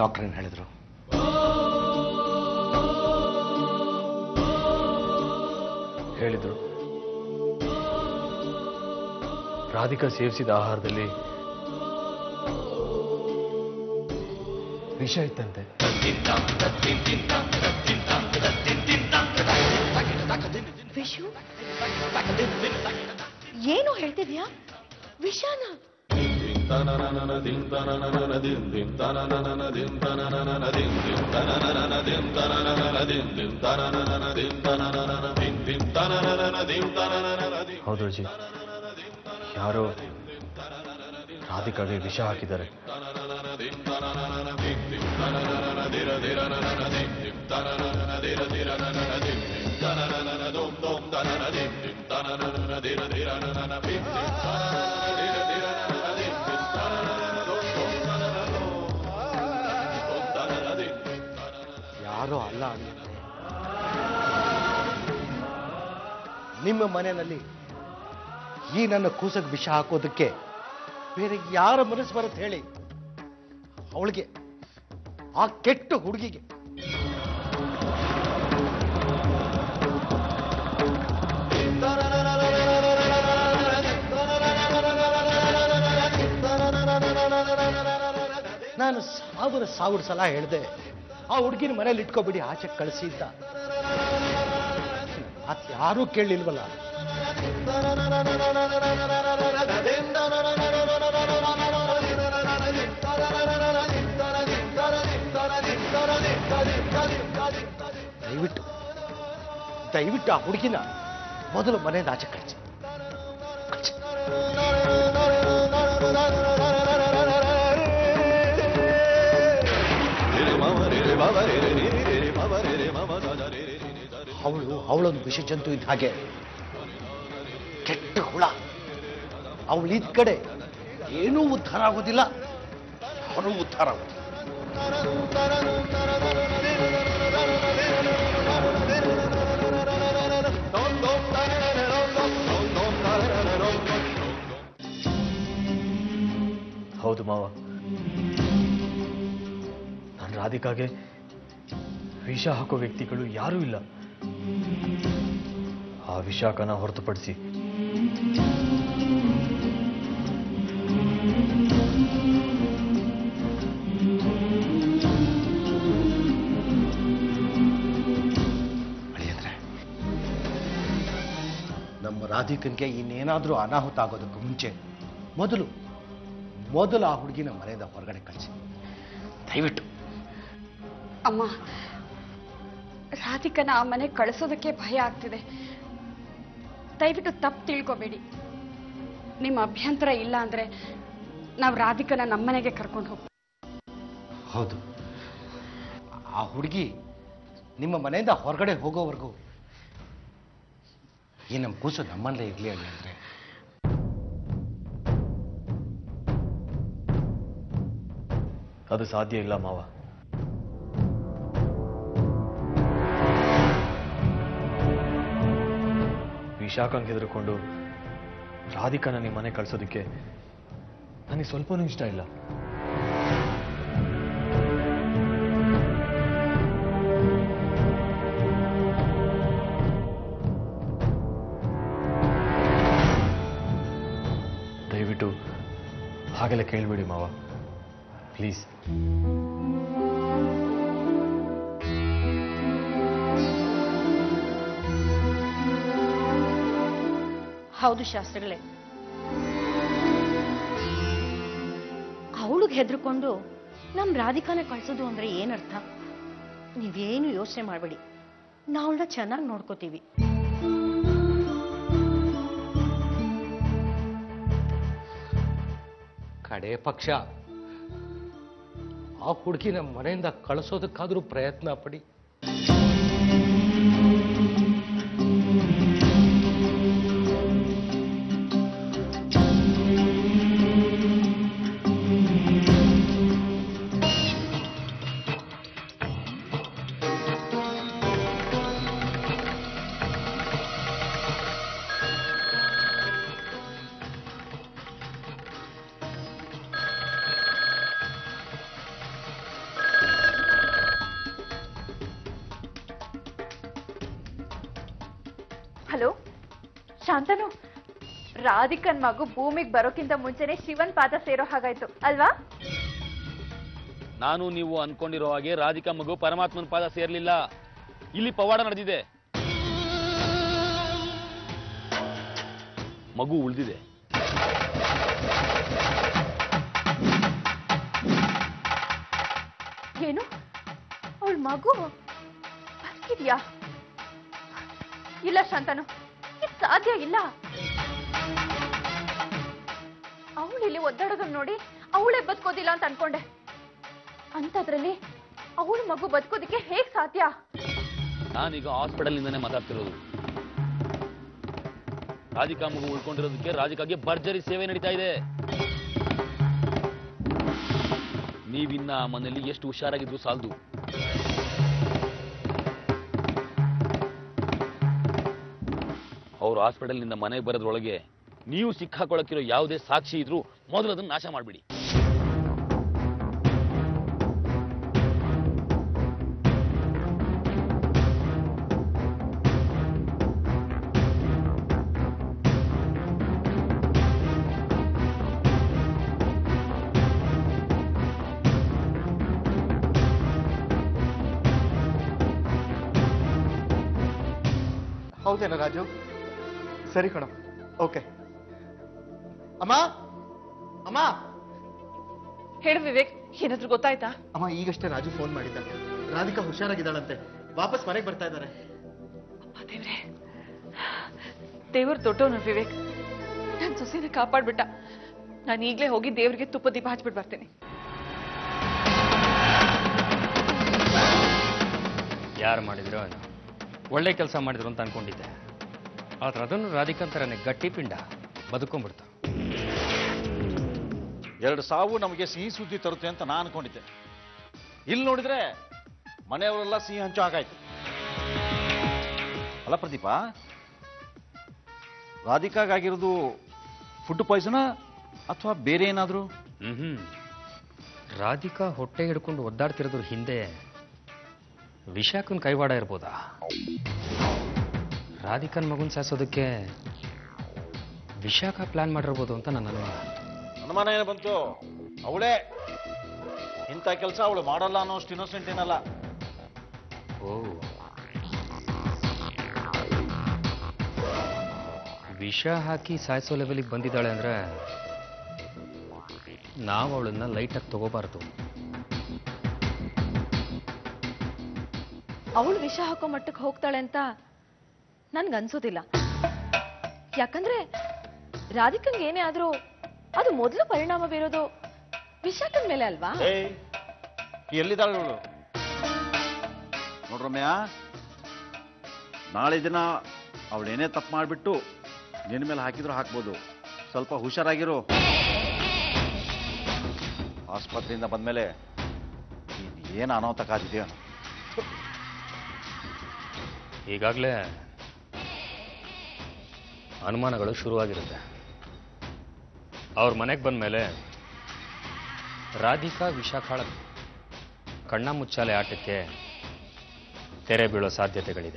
Doctor ಏನು ಹೇಳಿದ್ರು ಹೇಳಿದ್ರು ರಾಧಿಕಾ ಸೇವಿಸಿದ ಆಹಾರದಲ್ಲಿ ವಿಷ ಇತ್ತಂತೆ ವಿಷು ಏನು ಹೇಳ್ತಿದ್ಯಾ ವಿಷಾನ ಹೌದು ಅಜ್ಜಿ ಯಾರೋ ರಾಧಿಕಾಗೆ ವಿಷ ಹಾಕಿದ್ದಾರೆ ಯಾರೋ ಅಲ್ಲ ಅನ್ನತ್ತೆ ನಿಮ್ಮ ಮನೆಯಲ್ಲಿ ಈ ನನ್ನ ಕೂಸಕ್ಕೆ ವಿಷ ಹಾಕೋದಕ್ಕೆ ಬೇರೆ ಯಾರ ಮನಸ್ಸು ಬರುತ್ತೆ ಹೇಳಿ ಅವಳಿಗೆ ಆ ಕೆಟ್ಟ ಹುಡುಗಿಗೆ ನಾನು ಸಾವಿರ ಸಾವಿರ ಸಲ ಹೇಳಿದೆ ಆ ಹುಡುಗಿನ ಮನೇಲಿ ಇಟ್ಕೊಬಿಡಿ ಆಚೆ ಕಳಿಸಿ ಅಂತ ಅತ್ ಯಾರೂ ಕೇಳಲಿಲ್ವಲ್ಲ ದಯವಿಟ್ಟು ದಯವಿಟ್ಟು ಆ ಹುಡುಗಿನ ಮೊದಲು ಮನೆಯಿಂದ ಆಚೆ ಕಳಿಸಿ ಕಳ್ಸಿ. ಅವಳು ಅವಳೊಂದು ವಿಷ ಜಂತು ಇದ್ದ ಹಾಗೆ ಕೆಟ್ಟ ಹುಳ ಅವಳು ಇದ್ ಕಡೆ ಏನೂ ಉದ್ಧಾರ ಆಗೋದಿಲ್ಲ ಯಾರೂ ಉದ್ಧಾರ ಆಗೋದಿಲ್ಲ ಹೌದು ಮಾವ ನಾನು ರಾಧಿಕಾಗೆ ವಿಷ ಹಾಕೋ ವ್ಯಕ್ತಿಗಳು ಯಾರೂ ಇಲ್ಲ ಆ ವಿಷಾಕನ ಹೊರತುಪಡಿಸಿ ಅಳಿಯಂದ್ರೆ ನಮ್ಮ ರಾಧಿಕನ್ಗೆ ಇನ್ನೇನಾದ್ರೂ ಅನಾಹುತ ಆಗೋದಕ್ಕೂ ಮುಂಚೆ ಮೊದಲು ಮೊದಲು ಆ ಹುಡುಗಿನ ಮನೆಯಿಂದ ಹೊರಗಡೆ ಕಳಿಸಿ ದಯವಿಟ್ಟು ಅಮ್ಮ ರಾಧಿಕನ ಆ ಮನೆ ಕಳಿಸೋದಕ್ಕೆ ಭಯ ಆಗ್ತಿದೆ ದಯವಿಟ್ಟು ತಪ್ಪು ತಿಳ್ಕೊಬೇಡಿ ನಿಮ್ಮ ಅಭ್ಯಂತರ ಇಲ್ಲ ಅಂದ್ರೆ ನಾವು ರಾಧಿಕನ ನಮ್ಮನೆಗೆ ಕರ್ಕೊಂಡು ಹೋಗ್ತೀವಿ ಹೌದು ಆ ಹುಡುಗಿ ನಿಮ್ಮ ಮನೆಯಿಂದ ಹೊರಗಡೆ ಹೋಗೋವರೆಗೂ ಈ ನಮ್ಮ ಕೂಸು ನಮ್ಮಲ್ಲೇ ಇರಲಿ ಅಳಿ ಅಂದ್ರೆ ಅದು ಸಾಧ್ಯ ಇಲ್ಲ ಮಾವ ವಿಶಾಖಂಗೆ ಹೆದರ್ಕೊಂಡು ರಾಧಿಕಾನ ನಿಮ್ಮ ಮನೆ ಕಳ್ಸೋದಕ್ಕೆ ನನಗೆ ಸ್ವಲ್ಪನೂ ಇಷ್ಟ ಇಲ್ಲ ದಯವಿಟ್ಟು ಹಾಗೆಲ್ಲ ಕೇಳಬೇಡಿ ಮಾವ ಪ್ಲೀಸ್ ಹೌದು ಶಾಸ್ತ್ರಿಗಳೇ ಅವಳಿಗೆ ಹೆದರ್ಕೊಂಡು ನಮ್ ರಾಧಿಕಾನ ಕಳ್ಸೋದು ಅಂದ್ರೆ ಏನರ್ಥ ನೀವೇನು ಯೋಚನೆ ಮಾಡಬೇಡಿ ನಾವಳನ್ನ ಚೆನ್ನಾಗಿ ನೋಡ್ಕೋತೀವಿ ಕಡೆ ಪಕ್ಷ ಆ ಹುಡುಗಿ ನಮ್ಮ ಮನೆಯಿಂದ ಕಳಿಸೋದಕ್ಕಾದ್ರೂ ಪ್ರಯತ್ನ ಪಡಿ ಶಾಂತನು ರಾಧಿಕನ್ ಮಗು ಭೂಮಿಗೆ ಬರೋಕ್ಕಿಂತ ಮುಂಚೆನೆ ಶಿವನ್ ಪಾದ ಸೇರೋ ಹಾಗಾಯ್ತು ಅಲ್ವಾ ನಾನು ನೀವು ಅನ್ಕೊಂಡಿರೋ ಹಾಗೆ ರಾಧಿಕಾ ಮಗು ಪರಮಾತ್ಮನ ಪಾದ ಸೇರ್ಲಿಲ್ಲ ಇಲ್ಲಿ ಪವಾಡ ನಡೆದಿದೆ ಮಗು ಉಳಿದಿದೆ ಏನು ಅವಳ ಮಗು ಬದುಕಿದ್ಯಾ ಇಲ್ಲ ಶಾಂತನು ಇದು ಸಾಧ್ಯ ಇಲ್ಲ ಅವಳು ಇಲ್ಲಿ ಒದ್ದಾಡೋದನ್ನ ನೋಡಿ ಅವಳೇ ಬದುಕೋದಿಲ್ಲ ಅಂತ ಅನ್ಕೊಂಡೆ ಅಂಥದ್ರಲ್ಲಿ ಅವಳ ಮಗು ಬದುಕೋದಿಕ್ಕೆ ಹೇಗ್ ಸಾಧ್ಯ ನಾನೀಗ ಹಾಸ್ಪಿಟಲ್ ನಿಂದಾನೆ ಮಾತಾಡ್ತಿರೋದು ರಾಧಿಕಾ ಮಗು ಉಳ್ಕೊಂಡಿರೋದಕ್ಕೆ ರಾಧಿಕಾಗೆ ಭರ್ಜರಿ ಸೇವೆ ನಡೀತಾ ಇದೆ ನೀವಿನ್ನ ಆ ಮನೆಯಲ್ಲಿ ಎಷ್ಟು ಹುಷಾರಾಗಿದ್ರು ಸಾಲದು ಅವ್ರು ಹಾಸ್ಪಿಟಲ್ನಿಂದ ಮನೆಗೆ ಬರೋದ್ರೊಳಗೆ ನೀವು ಸಿಕ್ಕಾಕೊಳಕ್ಕಿರೋ ಯಾವುದೇ ಸಾಕ್ಷಿ ಇದ್ರೂ ಮೊದಲು ಅದನ್ನ ನಾಶ ಮಾಡ್ಬಿಡಿ ಹೌದೇನ ರಾಜು ಸರಿ ಕಣ ಓಕೆ ಅಮ್ಮ ಅಮ್ಮ ಹೇಳು ವಿವೇಕ್ ಏನಾದ್ರೂ ಗೊತ್ತಾಯ್ತಾ ಅಮ್ಮ ಈಗಷ್ಟೇ ರಾಜು ಫೋನ್ ಮಾಡಿದ್ದ ರಾಧಿಕಾ ಹುಷಾರಾಗಿದ್ದಾಳಂತೆ ವಾಪಸ್ ಮನೆಗೆ ಬರ್ತಾ ಇದ್ದಾರೆ ಅಪ್ಪ ದೇವ್ರೆ ದೇವ್ರ ದೊಡ್ಡವನು ವಿವೇಕ್ ನನ್ ಸೊಸೆನ ಕಾಪಾಡ್ಬಿಟ್ಟ ನಾನು ಈಗ್ಲೇ ಹೋಗಿ ದೇವ್ರಿಗೆ ತುಪ್ಪ ದೀಪ ಹಚ್ಬಿಟ್ಟು ಬರ್ತೀನಿ ಯಾರು ಮಾಡಿದ್ರು ಏನೋ. ಒಳ್ಳೆ ಕೆಲಸ ಮಾಡಿದ್ರು ಅಂತ ಅನ್ಕೊಂಡಿದ್ದೆ ಆದ್ರೆ ಅದನ್ನು ರಾಧಿಕಾಂತರನೇ ಗಟ್ಟಿ ಪಿಂಡ ಬದುಕೊಂಡ್ಬಿಡ್ತು ಎರಡು ಸಾವು ನಮಗೆ ಸಿಹಿ ಸುದ್ದಿ ತರುತ್ತೆ ಅಂತ ನಾನು ಅನ್ಕೊಂಡಿದ್ದೆ ಇಲ್ಲಿ ನೋಡಿದ್ರೆ ಮನೆಯವರೆಲ್ಲ ಸಿಹಿ ಹಂಚು ಹಾಗಾಯ್ತು ಅಲ್ಲ ಪ್ರದೀಪ ರಾಧಿಕಾಗಿರೋದು ಫುಡ್ ಪಾಯ್ಸನ ಅಥವಾ ಬೇರೆ ಏನಾದರೂ ಹ್ಮ್ ರಾಧಿಕಾ ಹೊಟ್ಟೆ ಹಿಡ್ಕೊಂಡು ಒದ್ದಾಡ್ತಿರೋದ್ರ ಹಿಂದೆ ವಿಶಾಖನ್ ಕೈವಾಡ ಇರ್ಬೋದಾ ರಾಧಿಕನ್ ಮಗುನ್ ಸಾಯಿಸೋದಕ್ಕೆ ವಿಶಾಖ ಪ್ಲಾನ್ ಮಾಡಿರ್ಬೋದು ಅಂತ ನನ್ನ ಅನುಮಾನ ಅನುಮಾನ ಏನು ಬಂತು ಅವಳೇ ಇಂಥ ಕೆಲಸ ಅವಳು ಮಾಡಲ್ಲ ಅನ್ನೋಷ್ಟು ಇನ್ನೋಸೆಂಟ್ ಏನಲ್ಲ ಓ ವಿಷ ಹಾಕಿ ಸಾಯಿಸೋ ಲೆವೆಲಿಗೆ ಬಂದಿದ್ದಾಳೆ ಅಂದ್ರೆ ನಾವು ಅವಳನ್ನ ಲೈಟಾಗಿ ತಗೋಬಾರ್ದು ಅವಳು ವಿಷ ಹಾಕೋ ಮಟ್ಟಕ್ಕೆ ಹೋಗ್ತಾಳೆ ಅಂತ ನನ್ಗನ್ಸೋದಿಲ್ಲ ಯಾಕಂದ್ರೆ ರಾಧಿಕಂಗೆ ಏನೇ ಆದ್ರೂ ಅದು ಮೊದಲು ಪರಿಣಾಮ ಬೀರೋದು ವಿಶಾಖನ್ ಮೇಲೆ ಅಲ್ವಾ ಏಯ್ ಎಲ್ಲಿದ್ದಾಳೆ ಅವಳು ನೋಡ್ರಮ್ಯ ನಾಳೆ ದಿನ ಅವಳೇನೇ ತಪ್ಪು ಮಾಡಿಬಿಟ್ಟು ನಿನ್ನ ಮೇಲೆ ಹಾಕಿದ್ರು ಹಾಕ್ಬೋದು ಸ್ವಲ್ಪ ಹುಷಾರಾಗಿರು ಆಸ್ಪತ್ರೆಯಿಂದ ಬಂದ್ಮೇಲೆ ಏನು ಅನಾಹುತ ಕಾದಿದೆಯೋ ಈಗಾಗಲೇ ಅನುಮಾನಗಳು ಶುರುವಾಗಿರುತ್ತೆ ಅವ್ರ ಮನೆಗೆ ಬಂದಮೇಲೆ ರಾಧಿಕಾ ವಿಶಾಖಾಳ ಕಣ್ಣ ಮುಚ್ಚಾಲೆ ಆಟಕ್ಕೆ ತೆರೆ ಬೀಳೋ ಸಾಧ್ಯತೆಗಳಿದೆ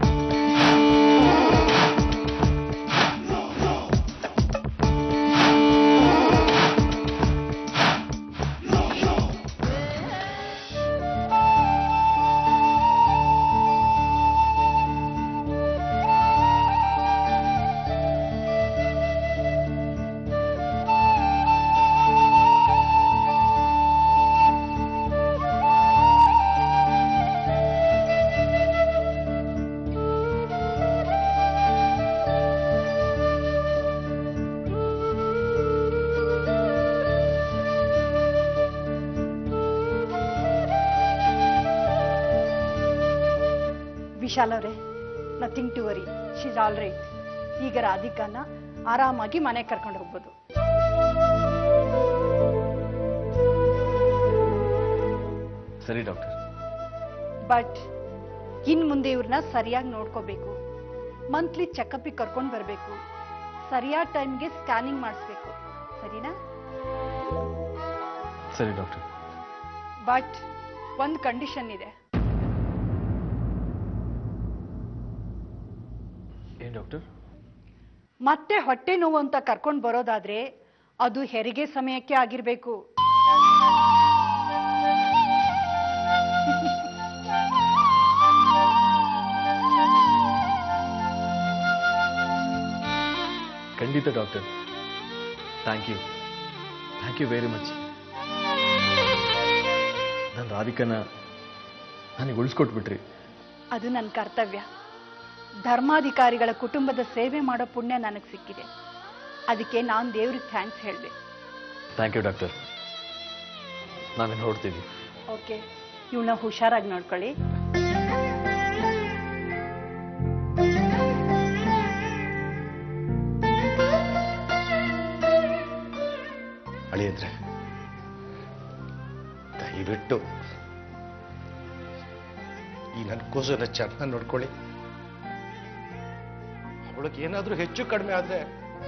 ವಿಶಾಲ್ ಅವರೇ nothing to worry she's all right ಈಗ ರಾಧಿಕಾನ ಆರಾಮಾಗಿ ಮನೆಗೆ ಕರ್ಕೊಂಡು ಹೋಗ್ಬೋದು ಸರಿ ಡಾಕ್ಟರ್ ಬಟ್ ಇನ್ ಮುಂದೆ ಇವ್ರನ್ನ ಸರಿಯಾಗಿ ನೋಡ್ಕೋಬೇಕು ಮಂತ್ಲಿ ಚೆಕಪ್ಗೆ ಕರ್ಕೊಂಡು ಬರಬೇಕು ಸರಿಯಾದ ಟೈಮ್ಗೆ ಸ್ಕ್ಯಾನಿಂಗ್ ಮಾಡಿಸ್ಬೇಕು ಸರಿನಾ ಸರಿ ಡಾಕ್ಟರ್ ಬಟ್ ಒಂದು ಕಂಡೀಷನ್ ಇದೆ ಏನ್ ಡಾಕ್ಟರ್ ಮತ್ತೆ ಹೊಟ್ಟೆ ನೋವು ಅಂತ ಕರ್ಕೊಂಡು ಬರೋದಾದ್ರೆ ಅದು ಹೆರಿಗೆ ಸಮಯಕ್ಕೆ ಆಗಿರ್ಬೇಕು ಖಂಡಿತ doctor thank you thank you very much ನಾನು ರಾಧಿಕನ ನನಗೆ ಉಳಿಸ್ಕೊಟ್ಬಿಟ್ರಿ ಅದು ನನ್ನ ಕರ್ತವ್ಯ ಧರ್ಮಾಧಿಕಾರಿಗಳ ಕುಟುಂಬದ ಸೇವೆ ಮಾಡೋ ಪುಣ್ಯ ನನಗೆ ಸಿಕ್ಕಿದೆ ಅದಕ್ಕೆ ನಾನು ದೇವ್ರಿಗೆ ಥ್ಯಾಂಕ್ಸ್ ಹೇಳಿದೆ ಥ್ಯಾಂಕ್ ಯು ಡಾಕ್ಟರ್ ನಾವೇನು ಹೊರಡ್ತೀವಿ ಓಕೆ ಇವಳನ್ನ ಹುಷಾರಾಗಿ ನೋಡ್ಕೊಳ್ಳಿ ಅಳಿಯದ್ರೆ ದಯವಿಟ್ಟು ಈ ನನ್ನ ಕೂಸನ್ನ ಚೆನ್ನಾಗಿ ನೋಡ್ಕೊಳ್ಳಿ ಅವಳಿಗೆ ಏನಾದ್ರೂ ಹೆಚ್ಚು ಕಡಿಮೆ ಆದ್ರೆ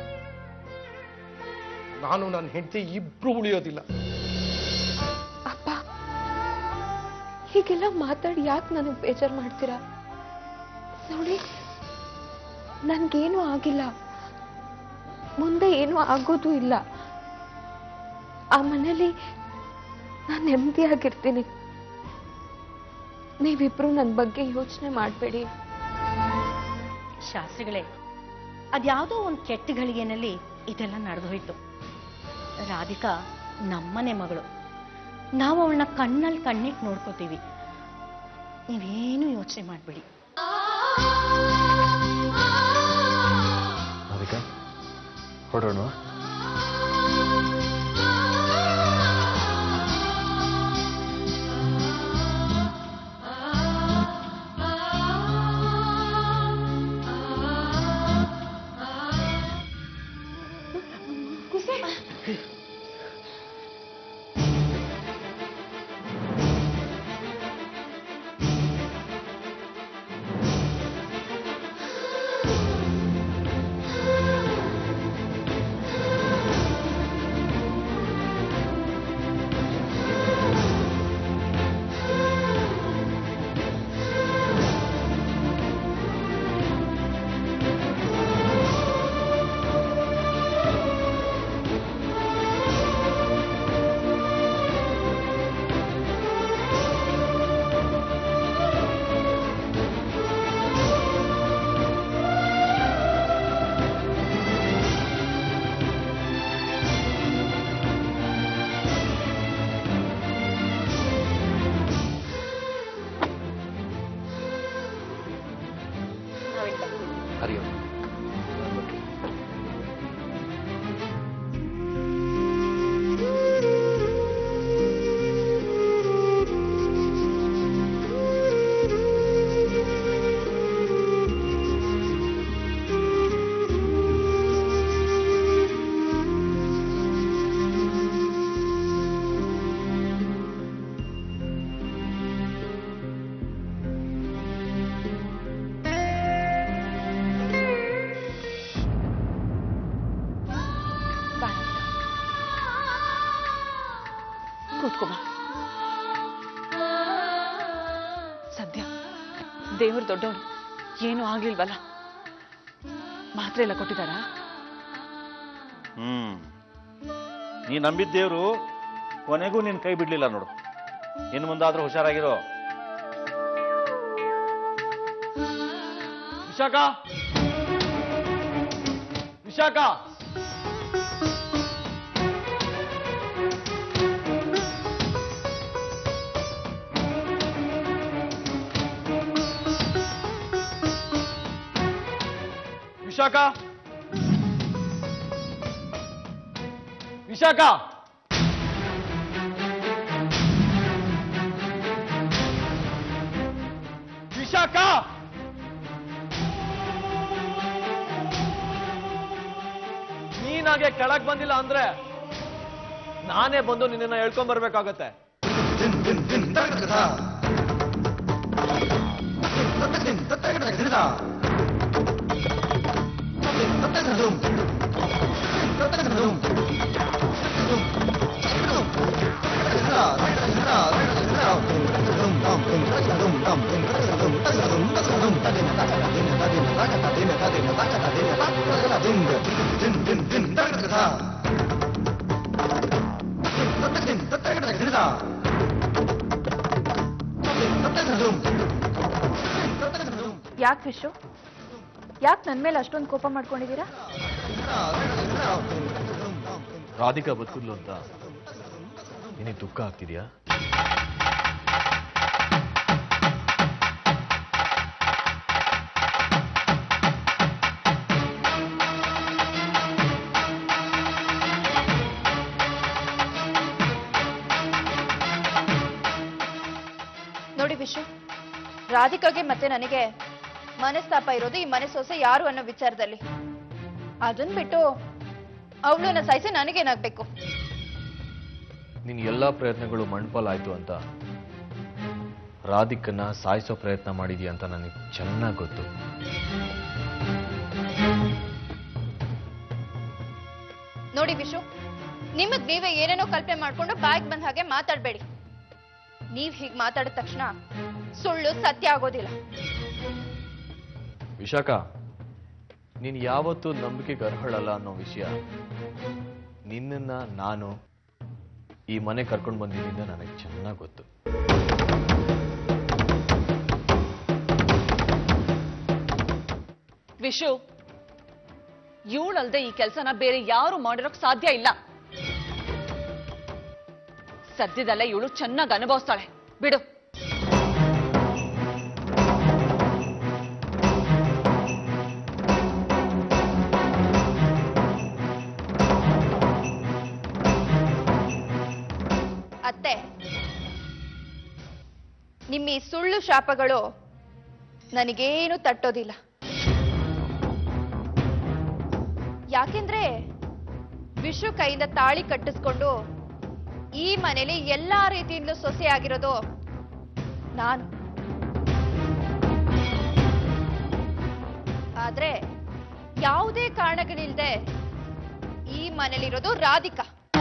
ನಾನು ನನ್ನ ಹೆಂಡತಿ ಇಬ್ರು ಉಳಿಯೋದಿಲ್ಲ ಅಪ್ಪ ಹೀಗೆಲ್ಲ ಮಾತಾಡಿ ಯಾಕೆ ನನಗೆ ಬೇಜಾರು ಮಾಡ್ತೀರಾ ನೋಡಿ ನನ್ಗೇನು ಆಗಿಲ್ಲ ಮುಂದೆ ಏನೂ ಆಗೋದು ಇಲ್ಲ ಆ ಮನೇಲಿ ನಾನು ನೆಮ್ಮದಿಯಾಗಿರ್ತೀನಿ ನೀವಿಬ್ರು ನನ್ನ ಬಗ್ಗೆ ಯೋಚನೆ ಮಾಡಬೇಡಿ ಶಾಸ್ತ್ರಿಗಳೇ ಅದ್ಯಾವುದೋ ಒಂದು ಕೆಟ್ಟ ಗಳಿಗೆನಲ್ಲಿ ಇದೆಲ್ಲ ನಡೆದು ಹೋಯ್ತು ರಾಧಿಕಾ ನಮ್ಮನೆ ಮಗಳು ನಾವು ಅವಳನ್ನ ಕಣ್ಣಲ್ಲಿ ಕಣ್ಣಿಟ್ಟು ನೋಡ್ಕೋತೀವಿ ನೀವೇನು ಯೋಚನೆ ಮಾಡಬೇಡಿ ರಾಧಿಕಾ ಹೊರಡೋಣ ಹರಿಯೋ ಕೂತ್ಕೊಬ ಸದ್ಯ ದೇವ್ರು ದೊಡ್ಡವನು ಏನು ಆಗ್ಲಿಲ್ವಲ್ಲ ಮಾತ್ರೆ ಎಲ್ಲ ಕೊಟ್ಟಿದ್ದಾರಾ ಹ್ಮ್ ನೀ ನಂಬಿದ್ದೇವ್ರು ಕೊನೆಗೂ ನಿನ್ ಕೈ ಬಿಡ್ಲಿಲ್ಲ ನೋಡು ಇನ್ನು ಮುಂದಾದ್ರೂ ಹುಷಾರಾಗಿರೋ ವಿಶಾಖ ವಿಶಾಖ ವಿಶಾಖ ವಿಶಾಖ ವಿಶಾಖ ನೀನಾಗೆ ಕೆಳಗ್ ಬಂದಿಲ್ಲ ಅಂದ್ರೆ ನಾನೇ ಬಂದು ನಿನ್ನ ಹೇಳ್ಕೊಂಡ್ ಬರ್ಬೇಕಾಗತ್ತೆ Thank you. ಯಾಕೆ ವಿಶು ಯಾಕೆ ನನ್ನ ಮೇಲೆ ಅಷ್ಟೊಂದು ಕೋಪ ಮಾಡ್ಕೊಂಡಿದ್ದೀರಾ ರಾಧಿಕಾ ಬದುಕಿದ್ಲು ಅಂತ ನಿನಗೆ ದುಃಖ ಆಗ್ತಿದ್ಯಾ ನೋಡಿ ವಿಶು ರಾಧಿಕಾಗೆ ಮತ್ತೆ ನನಗೆ ಮನಸ್ತಾಪ ಇರೋದು ಈ ಮನೆ ಸೊಸೆ ಯಾರು ಅನ್ನೋ ವಿಚಾರದಲ್ಲಿ ಅದನ್ ಬಿಟ್ಟು ಅವಳನ್ನ ಸಾಯಿಸಿ ನನಗೇನಾಗ್ಬೇಕು ನಿನ್ ಎಲ್ಲಾ ಪ್ರಯತ್ನಗಳು ಮಣ್ಪಾಲಾಯ್ತು ಅಂತ ರಾಧಿಕನ್ನ ಸಾಯಿಸೋ ಪ್ರಯತ್ನ ಮಾಡಿದ್ಯಾ ಅಂತ ನನಗೆ ಚೆನ್ನಾಗಿ ಗೊತ್ತು ನೋಡಿ ವಿಶು ನಿಮಗ್ ನೀವೇ ಏನೇನೋ ಕಲ್ಪನೆ ಮಾಡ್ಕೊಂಡು ಬಾಯಿಗೆ ಬಂದ ಹಾಗೆ ಮಾತಾಡ್ಬೇಡಿ ನೀವ್ ಹೀಗ್ ಮಾತಾಡಿದ ತಕ್ಷಣ ಸುಳ್ಳು ಸತ್ಯ ಆಗೋದಿಲ್ಲ ವಿಶಾಖ ನೀನ್ ಯಾವತ್ತೂ ನಂಬಿಕೆಗೆ ಅರ್ಹಳಲ್ಲ ಅನ್ನೋ ವಿಷಯ ನಿನ್ನನ್ನ ನಾನು ಈ ಮನೆ ಕರ್ಕೊಂಡು ಬಂದಿದ್ದರಿಂದ ನನಗೆ ಚೆನ್ನಾಗಿ ಗೊತ್ತು ವಿಶು ಇವಳಲ್ದೆ ಈ ಕೆಲಸನ ಬೇರೆ ಯಾರು ಮಾಡಿರೋಕ್ ಸಾಧ್ಯ ಇಲ್ಲ ಸದ್ಯದಲ್ಲೇ ಇವಳು ಚೆನ್ನಾಗಿ ಅನುಭವಿಸ್ತಾಳೆ ಬಿಡು ಅತ್ತೆ ನಿಮ್ಮ ಈ ಸುಳ್ಳು ಶಾಪಗಳು ನನಗೇನು ತಟ್ಟೋದಿಲ್ಲ ಯಾಕೆಂದ್ರೆ ವಿಶ್ವ ಕೈಯಿಂದ ತಾಳಿ ಕಟ್ಟಿಸ್ಕೊಂಡು ಈ ಮನೇಲಿ ಎಲ್ಲಾ ರೀತಿಯಿಂದಲೂ ಸೊಸೆಯಾಗಿರೋದು ನಾನು ಆದ್ರೆ ಯಾವುದೇ ಕಾರಣಗಳಿಲ್ದೆ ಈ ಮನೇಲಿರೋದು ರಾಧಿಕಾ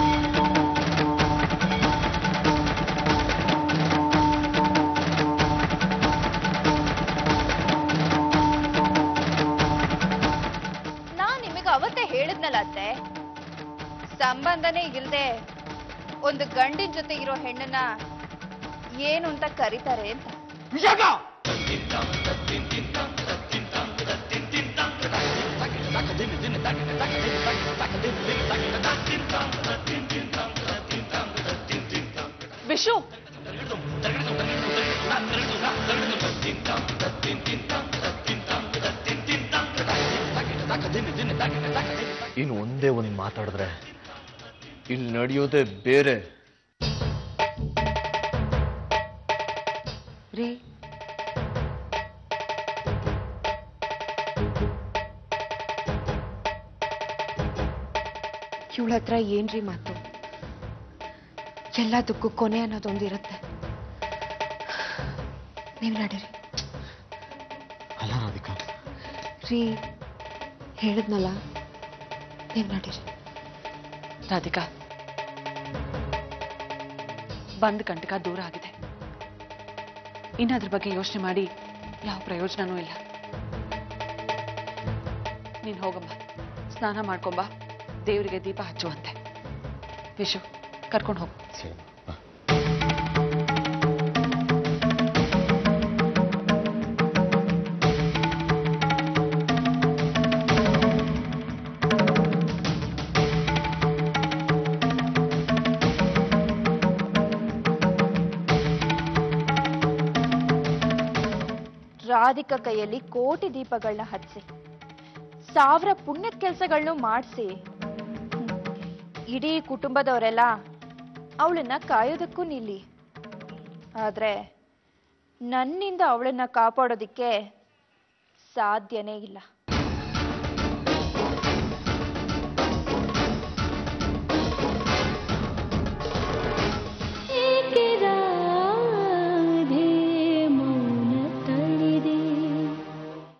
ನಾನ್ ನಿಮಗೆ ಅವತ್ತೇ ಹೇಳಿದ್ನಲ್ಲ ಅತ್ತೆ ಸಂಬಂಧನೇ ಇಲ್ದೆ ಒಂದು ಗಂಡಿನ ಜೊತೆ ಇರೋ ಹೆಣ್ಣನ್ನ ಏನು ಅಂತ ಕರೀತಾರೆ ಅಂತ ವಿಶು ಇನ್ನು ಒಂದೇ ಒಂದು ಮಾತಾಡಿದ್ರೆ ಇಲ್ಲಿ ನಡೆಯೋದೇ ಬೇರೆ ರೀ ಇವಳ ಹತ್ರ ಏನ್ರಿ ಮಾತು ಎಲ್ಲದಕ್ಕೂ ಕೊನೆ ಅನ್ನೋದೊಂದಿರುತ್ತೆ ನೀವು ನಡೀರಿ ಅಲ್ಲ ರಾಧಿಕಾ ರೀ ಹೇಳಿದ್ನಲ್ಲ ನೀವು ನಡೀರಿ ರಾಧಿಕಾ ಬಂದ್ ಕಂಟಕ ದೂರ ಆಗಿದೆ ಇನ್ನಾದ್ರ ಬಗ್ಗೆ ಯೋಚನೆ ಮಾಡಿ ಯಾವ ಪ್ರಯೋಜನನೂ ಇಲ್ಲ ನೀನ್ ಹೋಗಮ್ಮ ಸ್ನಾನ ಮಾಡ್ಕೊಂಬ ದೇವರಿಗೆ ದೀಪ ಹಚ್ಚುವಂತೆ ವಿಶು ಕರ್ಕೊಂಡು ಹೋಗು ರಾಧಿಕಾ ಕೈಯಲ್ಲಿ ಕೋಟಿ ದೀಪಗಳನ್ನ ಹಚ್ಚಿ ಸಾವಿರ ಪುಣ್ಯದ ಕೆಲಸಗಳನ್ನು ಮಾಡಿಸಿ ಇಡೀ ಕುಟುಂಬದವರೆಲ್ಲ ಅವಳನ್ನ ಕಾಯೋದಕ್ಕೂ ನಿಲ್ಲಿ ಆದ್ರೆ ನನ್ನಿಂದ ಅವಳನ್ನ ಕಾಪಾಡೋದಿಕ್ಕೆ ಸಾಧ್ಯನೇ ಇಲ್ಲ